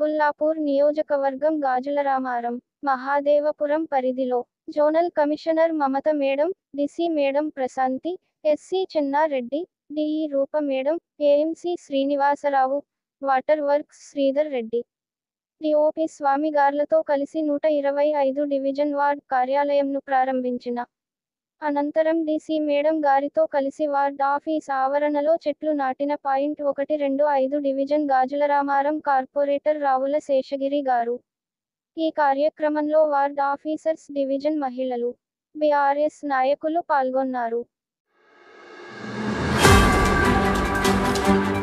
కుత్బుల్లాపూర్ నియోజకవర్గం గాజులరామారం మహాదేవపురం పరిధిలో zonal commissioner Mamata madam DC madam Prashanthi SC Chennareddy DE Roopa madam AMC Srinivasarao water works Sridhar Reddy డిఓపి స్వామిగార్లతో కలిసి నూట ఇరవై ఐదు డివిజన్ వార్డ్ కార్యాలయంను ప్రారంభించిన అనంతరం డీసీ మేడం గారితో కలిసి వార్డ్ ఆఫీస్ ఆవరణలో చెట్లు నాటిన పాయింట్ ఒకటి రెండు ఐదు డివిజన్ గాజులరామారం కార్పొరేటర్ రావుల శేషగిరి గారు ఈ కార్యక్రమంలో వార్డ్ ఆఫీసర్స్ డివిజన్ మహిళలు బీఆర్ఎస్ నాయకులు పాల్గొన్నారు